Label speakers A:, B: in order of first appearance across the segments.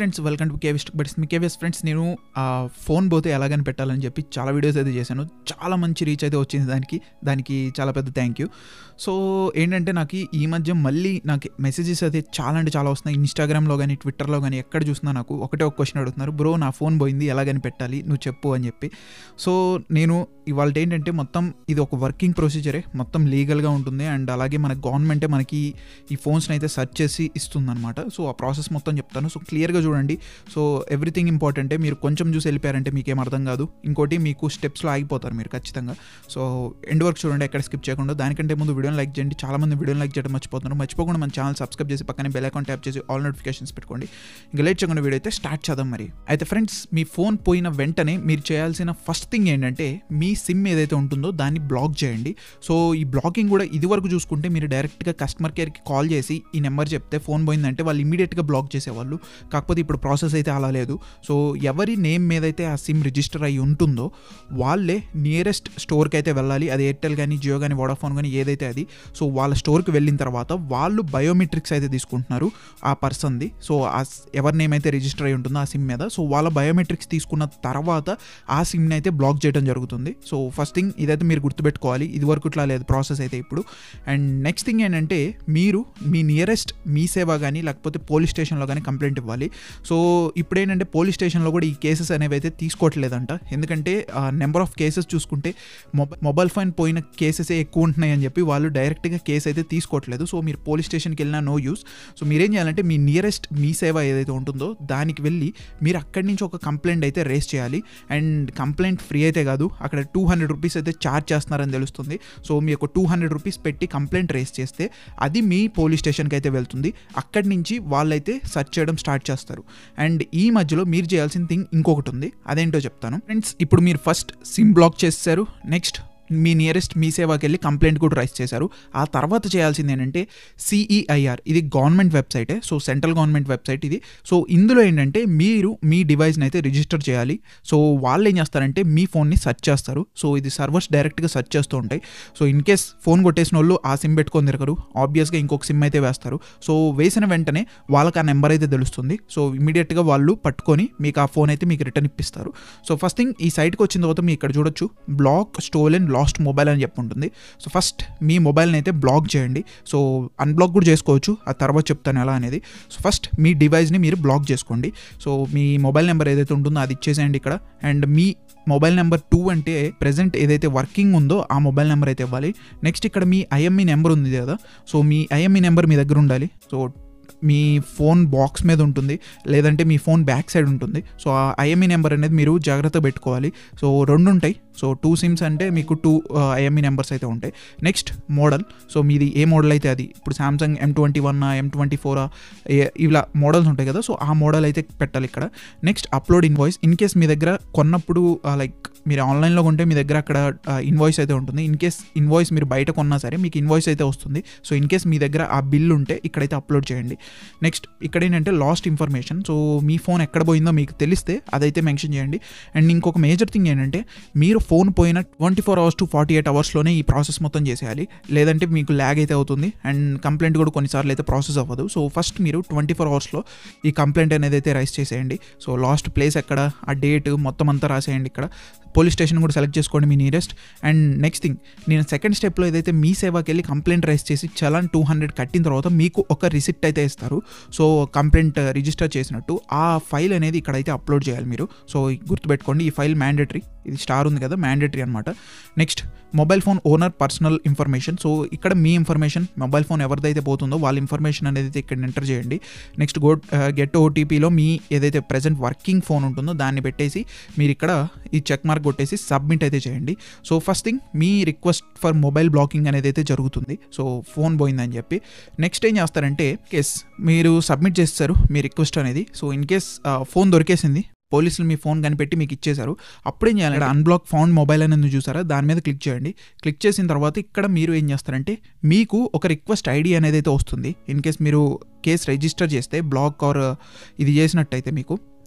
A: friends welcome to కేవిస్ట్ బట్స్ మీ కేవిఎస్ ఫ్రెండ్స్ నేను ఆ, ఫోన్ పోతే ఎలాగని పెట్టాలని చెప్పి చాలా వీడియోస్ అయితే చేశాను చాలా మంచి రీచ్ అయితే వచ్చింది దానికి దానికి చాలా పెద్ద థ్యాంక్ యూ సో ఏంటంటే నాకు ఈ మధ్య మళ్ళీ నాకు మెసేజెస్ అయితే చాలా అంటే చాలా వస్తున్నాయి ఇన్స్టాగ్రామ్లో కానీ ట్విట్టర్లో కానీ ఎక్కడ చూసినా నాకు ఒకటే ఒక క్వశ్చన్ అడుగుతున్నారు బ్రో నా ఫోన్ పోయింది ఎలాగని పెట్టాలి నువ్వు చెప్పు అని చెప్పి సో నేను ఇవాళ ఏంటంటే మొత్తం ఇది ఒక వర్కింగ్ ప్రొసీజరే మొత్తం లీగల్గా ఉంటుంది అండ్ అలాగే మన గవర్నమెంటే మనకి ఈ ఫోన్స్ని అయితే సెర్చ్ చేసి ఇస్తుందన్నమాట సో ఆ ప్రాసెస్ మొత్తం చెప్తాను సో క్లియర్గా చూడండి సో ఎవ్రీథింగ్ ఇంపార్టెంటే మీరు కొంచెం చూసి వెళ్ళిపోయారంటే మీకు ఏం అర్థం కాదు ఇంకోటి మీకు స్టెప్స్లో ఆగిపోతారు మీరు ఖచ్చితంగా సో ఎండ్ వర్క్ చూడండి ఎక్కడ స్కిప్ చేయకుండా దానికంటే ముందు వీడియోని లైక్ చేయండి చాలా మంది వీడియోని లైక్ చేయడం మర్చిపోతున్నారు మర్చిపోకుండా మన ఛానల్ సబ్స్క్రైబ్ చేసి పక్కనే బెల్ అకౌంట్ ట్యాప్ చేసి ఆల్ నోటిఫికేషన్స్ పెట్టుకోండి ఇంకా లేట్ చేయకుండా వీడియో అయితే స్టార్ట్ చేద్దాం మరి అయితే ఫ్రెండ్స్ మీ ఫోన్ పోయిన వెంటనే మీరు చేయాల్సిన ఫస్ట్ థింగ్ ఏంటంటే మీ సిమ్ ఏదైతే ఉంటుందో దాన్ని బ్లాక్ చేయండి సో ఈ బ్లాకింగ్ కూడా ఇది వరకు చూసుకుంటే మీరు డైరెక్ట్గా కస్టమర్ కేర్కి కాల్ చేసి ఈ నెంబర్ చెప్తే ఫోన్ పోయిందంటే వాళ్ళు ఇమీడియట్గా బ్లాక్ చేసేవాళ్ళు కాకపోతే ఇప్పుడు ప్రాసెస్ అయితే అలా లేదు సో ఎవరి నేమ్ మీద అయితే ఆ సిమ్ రిజిస్టర్ అయి ఉంటుందో వాళ్ళే నియరెస్ట్ స్టోర్కి అయితే వెళ్ళాలి అది ఎయిర్టెల్ కానీ జియో కానీ వోడాఫోన్ కానీ ఏదైతే అది సో వాళ్ళ స్టోర్కి వెళ్ళిన తర్వాత వాళ్ళు బయోమెట్రిక్స్ అయితే తీసుకుంటున్నారు ఆ పర్సన్ది సో ఆ స్- ఎవరి నేమ్ అయితే రిజిస్టర్ అయి ఉంటుందో ఆ సిమ్ మీద సో వాళ్ళ బయోమెట్రిక్స్ తీసుకున్న తర్వాత ఆ సిమ్ని అయితే బ్లాక్ చేయడం జరుగుతుంది సో ఫస్ట్ థింగ్ ఇదైతే మీరు గుర్తుపెట్టుకోవాలి ఇది వరకు ఇట్లా లేదు ప్రాసెస్ అయితే ఇప్పుడు అండ్ నెక్స్ట్ థింగ్ ఏంటంటే మీరు మీ నియరెస్ట్ మీ సేవ కానీ లేకపోతే పోలీస్ స్టేషన్లో కానీ కంప్లైంట్ ఇవ్వాలి సో ఇప్పుడు ఏంటంటే పోలీస్ స్టేషన్లో కూడా ఈ కేసెస్ అనేవి అయితే తీసుకోవట్లేదంట ఎందుకంటే నెంబర్ ఆఫ్ కేసెస్ చూసుకుంటే మొబైల్ మొబైల్ ఫోన్ పోయిన కేసెస్ ఎక్కువ ఉంటున్నాయి అని చెప్పి వాళ్ళు డైరెక్ట్గా కేసు అయితే తీసుకోవట్లేదు సో మీరు పోలీస్ స్టేషన్కి వెళ్ళినా నో యూస్ సో మీరేం చేయాలంటే మీ నియరెస్ట్ మీ సేవ ఏదైతే ఉంటుందో దానికి వెళ్ళి మీరు అక్కడి నుంచి ఒక కంప్లైంట్ అయితే రేస్ చేయాలి అండ్ కంప్లైంట్ ఫ్రీ అయితే కాదు అక్కడ టూ హండ్రెడ్ రూపీస్ అయితే ఛార్జ్ చేస్తున్నారని తెలుస్తుంది సో మీ ఒక టూ హండ్రెడ్ రూపీస్ పెట్టి కంప్లైంట్ రేస్ చేస్తే అది మీ పోలీస్ స్టేషన్కి అయితే వెళ్తుంది అక్కడి నుంచి వాళ్ళైతే సెర్చ్ చేయడం స్టార్ట్ చేస్తారు అండ్ ఈ మధ్యలో మీరు చేయాల్సిన థింగ్ ఇంకొకటి ఉంది అదేంటో చెప్తాను ఫ్రెండ్స్ ఇప్పుడు మీరు ఫస్ట్ సిమ్ బ్లాక్ చేస్తారు నెక్స్ట్ మీ నియరెస్ట్ మీ సేవాకి వెళ్ళి కంప్లైంట్ కూడా రైస్ చేశారు ఆ తర్వాత చేయాల్సింది ఏంటంటే సిఈఐఆర్ ఇది గవర్నమెంట్ వెబ్సైటే సో సెంట్రల్ గవర్నమెంట్ వెబ్సైట్ ఇది సో ఇందులో ఏంటంటే మీరు మీ డివైస్ని అయితే రిజిస్టర్ చేయాలి సో వాళ్ళు ఏం చేస్తారంటే మీ ఫోన్ని సెర్చ్ చేస్తారు సో ఇది సర్వర్స్ డైరెక్ట్గా సెర్చ్ చేస్తూ ఉంటాయి సో ఇన్ కేస్ ఫోన్ కొట్టేసిన వాళ్ళు ఆ సిమ్ పెట్టుకొని తిరగరు ఆబ్వియస్గా ఇంకొక సిమ్ అయితే వేస్తారు సో వేసిన వెంటనే వాళ్ళకి ఆ నెంబర్ అయితే తెలుస్తుంది సో ఇమీడియట్గా వాళ్ళు పట్టుకొని మీకు ఆ ఫోన్ అయితే మీకు రిటర్న్ ఇప్పిస్తారు సో ఫస్ట్ థింగ్ ఈ సైట్కి వచ్చిన తర్వాత మీరు ఇక్కడ చూడొచ్చు బ్లాక్ స్టోలెన్ లాస్ట్ మొబైల్ అని చెప్పి ఉంటుంది సో ఫస్ట్ మీ మొబైల్ని అయితే బ్లాక్ చేయండి సో అన్బ్లాక్ కూడా చేసుకోవచ్చు ఆ తర్వాత చెప్తాను ఎలా అనేది సో ఫస్ట్ మీ డివైస్ని మీరు బ్లాక్ చేసుకోండి సో మీ మొబైల్ నెంబర్ ఏదైతే ఉంటుందో అది ఇచ్చేసేయండి ఇక్కడ అండ్ మీ మొబైల్ నెంబర్ టూ అంటే ప్రెజెంట్ ఏదైతే వర్కింగ్ ఉందో ఆ మొబైల్ నెంబర్ అయితే ఇవ్వాలి నెక్స్ట్ ఇక్కడ మీ ఐఎంఈ నెంబర్ ఉంది కదా సో మీ ఐఎంఈ నెంబర్ మీ దగ్గర ఉండాలి సో మీ ఫోన్ బాక్స్ మీద ఉంటుంది లేదంటే మీ ఫోన్ బ్యాక్ సైడ్ ఉంటుంది సో ఆ ఐఎంఈ నెంబర్ అనేది మీరు జాగ్రత్త పెట్టుకోవాలి సో రెండు ఉంటాయి సో టూ సిమ్స్ అంటే మీకు టూ ఐఎంఈ నెంబర్స్ అయితే ఉంటాయి నెక్స్ట్ మోడల్ సో మీది ఏ మోడల్ అయితే అది ఇప్పుడు Samsung M twenty one M twenty ఫోరా ఇలా మోడల్స్ ఉంటాయి కదా సో ఆ మోడల్ అయితే పెట్టాలి ఇక్కడ next upload invoice in case మీ దగ్గర కొన్నప్పుడు లైక్ మీరు ఆన్లైన్లో కొంటే మీ దగ్గర అక్కడ ఇన్వాయిస్ అయితే ఉంటుంది ఇన్ కేస్ ఇన్వాయిస్ మీరు బయట కొన్నా సరే మీకు ఇన్వాయిస్ అయితే వస్తుంది సో ఇన్ కేస్ మీ దగ్గర ఆ బిల్ ఉంటే ఇక్కడైతే అప్లోడ్ చేయండి నెక్స్ట్ ఇక్కడ ఏంటంటే లాస్ట్ ఇన్ఫర్మేషన్ సో మీ ఫోన్ ఎక్కడ పోయిందో మీకు తెలిస్తే అదైతే మెన్షన్ చేయండి అండ్ ఇంకొక మేజర్ థింగ్ ఏంటంటే మీరు ఫోన్ పోయిన twenty four hours to forty eight అవర్స్లోనే ఈ ప్రాసెస్ మొత్తం చేసేయాలి లేదంటే మీకు ల్యాగ్ అయితే అవుతుంది అండ్ కంప్లైంట్ కూడా కొన్నిసార్లు అయితే ప్రాసెస్ అవ్వదు సో ఫస్ట్ మీరు ట్వంటీ ఫోర్ అవర్స్లో ఈ కంప్లైంట్ అనేది అయితే రైస్ చేసేయండి సో లాస్ట్ ప్లేస్ ఎక్కడ ఆ డేట్ మొత్తం అంతా రాసేయండి ఇక్కడ పోలీస్ స్టేషన్ కూడా సెలెక్ట్ చేసుకోండి మీ నియరెస్ట్ అండ్ నెక్స్ట్ థింగ్ నేను సెకండ్ స్టెప్లో ఏదైతే మీ సేవాకి వెళ్ళి కంప్లైంట్ రైస్ చేసి చలాన్ టూ హండ్రెడ్ కట్టిన తర్వాత మీకు ఒక రిసిప్ట్ అయితే ఇస్తారు సో కంప్లైంట్ రిజిస్టర్ చేసినట్టు ఆ ఫైల్ అనేది ఇక్కడైతే అప్లోడ్ చేయాలి మీరు సో గుర్తుపెట్టుకోండి ఈ ఫైల్ మ్యాండేటరీ ఇది స్టార్ ఉంది కదా మ్యాండేటరీ అనమాట next mobile phone owner personal information so ఇక్కడ మీ ఇన్ఫర్మేషన్ మొబైల్ ఫోన్ ఎవరిదైతే పోతుందో వాళ్ళ ఇన్ఫర్మేషన్ అనేది అయితే ఇక్కడ ఎంటర్ చేయండి నెక్స్ట్ గో గెట్ ఓటీపీలో మీ ఏదైతే ప్రజెంట్ వర్కింగ్ ఫోన్ ఉంటుందో దాన్ని పెట్టేసి మీరు ఇక్కడ ఈ చెక్ మార్క్ కొట్టేసి సబ్మిట్ అయితే చేయండి సో ఫస్ట్ థింగ్ మీ రిక్వెస్ట్ ఫర్ మొబైల్ బ్లాకింగ్ అనేది అయితే జరుగుతుంది సో ఫోన్ పోయిందని చెప్పి నెక్స్ట్ ఏం చేస్తారంటే కేస్ మీరు సబ్మిట్ చేస్తారు మీ రిక్వెస్ట్ అనేది సో ఇన్ కేస్ ఫోన్ దొరికేసింది పోలీసులు మీ ఫోన్ కనిపెట్టి మీకు ఇచ్చేశారు అప్పుడేం చేయాలి ఇక్కడ అన్బ్లాక్ ఫౌండ్ మొబైల్ అనేది చూసారా దాని మీద క్లిక్ చేయండి క్లిక్ చేసిన తర్వాత ఇక్కడ మీరు ఏం చేస్తారంటే మీకు ఒక రిక్వెస్ట్ ఐడి అనేది అయితే వస్తుంది ఇన్ కేస్ మీరు కేసు రిజిస్టర్ చేస్తే బ్లాక్ ఆర్ ఇది చేసినట్టయితే మీకు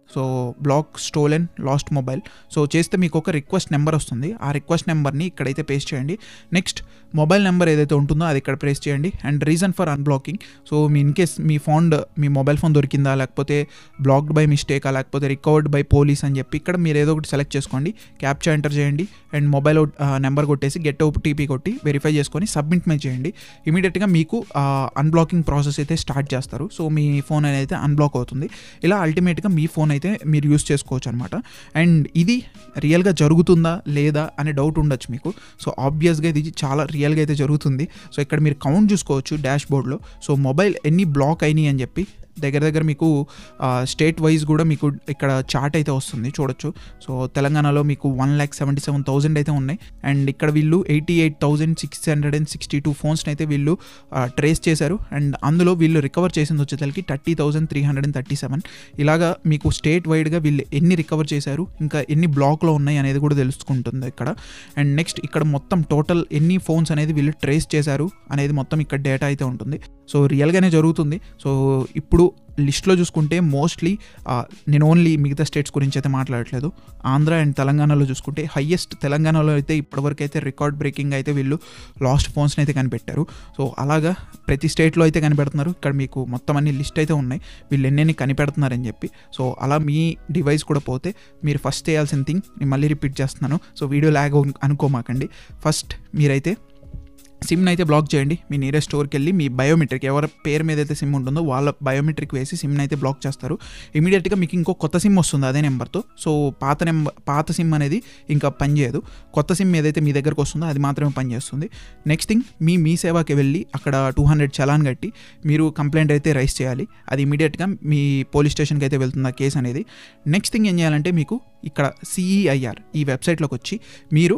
A: so block stolen lost mobile so చేస్తే మీకు ఒక రిక్వెస్ట్ నెంబర్ వస్తుంది ఆ రిక్వెస్ట్ నెంబర్ని ఇక్కడైతే పేస్ట్ చేయండి నెక్స్ట్ మొబైల్ నెంబర్ ఏదైతే ఉంటుందో అది ఇక్కడ ప్రెస్ చేయండి and reason for unblocking so మీ ఇన్ కేస్ మీ ఫోన్ మీ మొబైల్ ఫోన్ దొరికిందా లేకపోతే బ్లాక్డ్ బై మిస్టేకా లేకపోతే రికవర్డ్ బై పోలీస్ అని చెప్పి ఇక్కడ మీరు ఏదో ఒకటి సెలెక్ట్ చేసుకోండి క్యాప్చా ఎంటర్ చేయండి అండ్ మొబైల్ నెంబర్ కొట్టేసి గెట్ ఓటీపీ కొట్టి వెరిఫై చేసుకొని సబ్మిట్ మీద చేయండి ఇమీడియట్గా మీకు అన్బ్లాకింగ్ ప్రాసెస్ అయితే స్టార్ట్ చేస్తారు సో మీ ఫోన్ అయితే అన్బ్లాక్ అవుతుంది ఇలా అల్టిమేట్గా మీ ఫోన్ అయితే మీరు యూస్ చేసుకోవచ్చు అనమాట అండ్ ఇది రియల్గా జరుగుతుందా లేదా అనే డౌట్ ఉండొచ్చు మీకు సో ఆబ్వియస్గా ఇది చాలా రియల్గా అయితే జరుగుతుంది సో ఇక్కడ మీరు కౌంట్ చూసుకోవచ్చు డాష్ బోర్డ్లో సో మొబైల్ ఎన్ని బ్లాక్ అయినాయి అని చెప్పి దగ్గర దగ్గర మీకు స్టేట్ వైజ్ కూడా మీకు ఇక్కడ చార్ట్ అయితే వస్తుంది చూడొచ్చు సో తెలంగాణలో మీకు one lakh seventy seven thousand అయితే ఉన్నాయి అండ్ ఇక్కడ వీళ్ళు eighty eight thousand six hundred and sixty two ఫోన్స్ని అయితే వీళ్ళు ట్రేస్ చేశారు అండ్ అందులో వీళ్ళు రికవర్ చేసింది వచ్చేసరికి thirty thousand three hundred and thirty seven ఇలాగా మీకు స్టేట్ వైడ్గా వీళ్ళు ఎన్ని రికవర్ చేశారు ఇంకా ఎన్ని బ్లాక్లో ఉన్నాయి అనేది కూడా తెలుసుకుంటుంది ఇక్కడ అండ్ నెక్స్ట్ ఇక్కడ మొత్తం టోటల్ ఎన్ని ఫోన్స్ అనేది వీళ్ళు ట్రేస్ చేశారు అనేది మొత్తం ఇక్కడ డేటా అయితే ఉంటుంది సో రియల్గానే జరుగుతుంది సో ఇప్పుడు లిస్ట్లో చూసుకుంటే మోస్ట్లీ నేను ఓన్లీ మిగతా స్టేట్స్ గురించి అయితే మాట్లాడట్లేదు ఆంధ్ర అండ్ తెలంగాణలో చూసుకుంటే హయ్యెస్ట్ తెలంగాణలో అయితే ఇప్పటివరకు అయితే రికార్డ్ బ్రేకింగ్ అయితే వీళ్ళు లాస్ట్ ఫోన్స్ని అయితే కనిపెట్టారు సో అలాగా ప్రతి స్టేట్లో అయితే కనిపెడుతున్నారు ఇక్కడ మీకు మొత్తం అన్ని లిస్ట్ అయితే ఉన్నాయి వీళ్ళు ఎన్నెన్ని కనిపెడుతున్నారని చెప్పి సో అలా మీ డివైస్ కూడా పోతే మీరు ఫస్ట్ చేయాల్సిన థింగ్ నేను మళ్ళీ రిపీట్ చేస్తున్నాను సో వీడియో ల్యాగ్ అనుకోమాకండి ఫస్ట్ మీరైతే సిమ్ని అయితే బ్లాక్ చేయండి మీ నియరెస్ట్ స్టోర్కి వెళ్ళి మీ బయోమెట్రిక్ ఎవరి పేరు మీద అయితే సిమ్ ఉంటుందో వాళ్ళ బయోమెట్రిక్ వేసి సిమ్ని అయితే బ్లాక్ చేస్తారు ఇమీడియట్గా మీకు ఇంకో కొత్త సిమ్ వస్తుంది అదే నెంబర్తో సో పాత నెంబర్ పాత సిమ్ అనేది ఇంకా పనిచేయదు కొత్త సిమ్ ఏదైతే మీ దగ్గరకు వస్తుందో అది మాత్రమే పనిచేస్తుంది నెక్స్ట్ థింగ్ మీ మీ సేవాకి వెళ్ళి అక్కడ టూ హండ్రెడ్ చలాన్ కట్టి మీరు కంప్లైంట్ అయితే రైస్ చేయాలి అది ఇమీడియట్గా మీ పోలీస్ స్టేషన్కి అయితే వెళ్తుంది ఆ కేసు అనేది నెక్స్ట్ థింగ్ ఏం చేయాలంటే మీకు ఇక్కడ సిఈఐఆర్ ఈ వెబ్సైట్లోకి వచ్చి మీరు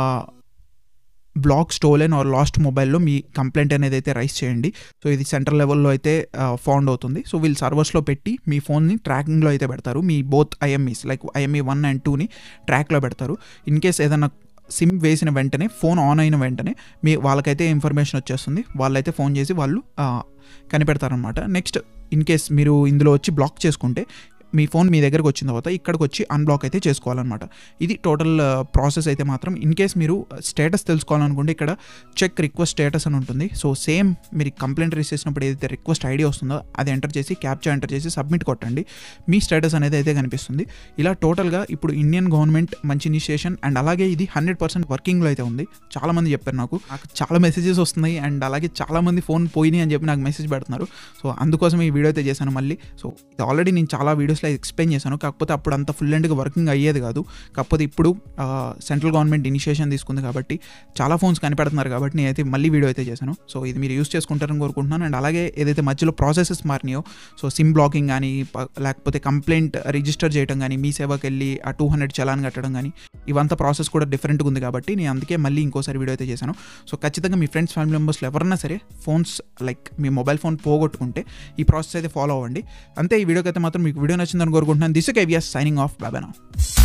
A: బ్లాక్ స్టోలెన్ ఆర్ లాస్ట్ మొబైల్లో మీ కంప్లైంట్ అనేది అయితే రైస్ చేయండి సో ఇది సెంట్రల్ లెవెల్లో అయితే ఫౌండ్ అవుతుంది సో వీళ్ళు సర్వర్స్లో పెట్టి మీ ఫోన్ని ట్రాకింగ్లో అయితే పెడతారు మీ both IMEIs like IMEI one and టూని ట్రాక్లో పెడతారు ఇన్ కేస్ ఏదైనా సిమ్ వేసిన వెంటనే ఫోన్ ఆన్ అయిన వెంటనే మీ వాళ్ళకైతే ఇన్ఫర్మేషన్ వచ్చేస్తుంది వాళ్ళైతే ఫోన్ చేసి వాళ్ళు కనిపెడతారనమాట నెక్స్ట్ ఇన్ కేస్ మీరు ఇందులో వచ్చి బ్లాక్ చేసుకుంటే మీ ఫోన్ మీ దగ్గరకు వచ్చిన తర్వాత ఇక్కడికి వచ్చి అన్బ్లాక్ అయితే చేసుకోవాలన్నమాట ఇది టోటల్ ప్రాసెస్ అయితే మాత్రం ఇన్ కేస్ మీరు స్టేటస్ తెలుసుకోవాలనుకుంటే ఇక్కడ చెక్ రిక్వెస్ట్ స్టేటస్ అని ఉంటుంది సో సేమ్ మీరు కంప్లైంట్ రిసీవ్ చేసినప్పుడు ఏదైతే రిక్వెస్ట్ ఐడి వస్తుందో అది ఎంటర్ చేసి క్యాప్చా ఎంటర్ చేసి సబ్మిట్ కొట్టండి మీ స్టేటస్ అనేది అయితే కనిపిస్తుంది ఇలా టోటల్గా ఇప్పుడు ఇండియన్ గవర్నమెంట్ మంచి ఇనిషియేషన్ అండ్ అలాగే ఇది హండ్రెడ్ పర్సెంట్ వర్కింగ్లో అయితే ఉంది చాలామంది చెప్పారు నాకు నాకు చాలా మెసేజెస్ వస్తున్నాయి అండ్ అలాగే చాలామంది ఫోన్ పోయినాయి అని చెప్పి నాకు మెసేజ్ పెడుతున్నారు సో అందుకోసం ఈ వీడియో అయితే చేశాను మళ్ళీ సో ఇది ఆల్రెడీ నేను చాలా వీడియోస్లో ఎక్స్ప్లెయిన్ చేశాను కాకపోతే అప్పుడు అంత ఫుల్ అండ్గా వర్కింగ్ అయ్యేది కాదు కాకపోతే ఇప్పుడు సెంట్రల్ గవర్నమెంట్ ఇనిషియేషన్ తీసుకుంది కాబట్టి చాలా ఫోన్స్ కనిపెడుతున్నారు కాబట్టి నేనైతే మళ్ళీ వీడియో అయితే చేశాను సో ఇది మీరు యూస్ చేసుకుంటారని కోరుకుంటున్నాను అండ్ అలాగే ఏదైతే మధ్యలో ప్రాసెసెస్ మారినాయో సో సిమ్ బ్లాకింగ్ కానీ లేకపోతే కంప్లైంట్ రిజిస్టర్ చేయడం కానీ మీ సేవకి వెళ్ళి ఆ టూ హండ్రెడ్ చలాన్ కట్టడం కానీ ఇవంతా ప్రాసెస్ కూడా డిఫరెంట్గా ఉంది కాబట్టి నేను అందుకే మళ్ళీ ఇంకోసారి వీడియో అయితే చేశాను సో ఖచ్చితంగా మీ ఫ్రెండ్స్ ఫ్యామిలీ మెంబర్స్లో ఎవరన్నా సరే ఫోన్స్ లైక్ మీ మొబైల్ ఫోన్ పోగొట్టుకుంటే ఈ ప్రాసెస్ అయితే ఫాలో అవ్వండి అంతే ఈ వీడియోకి అయితే మాత్రం మీకు వీడియో నచ్చిందని కోరుకుంటున్నాను దిస్ కేవియస్ సైనింగ్ ఆఫ్ బాబానా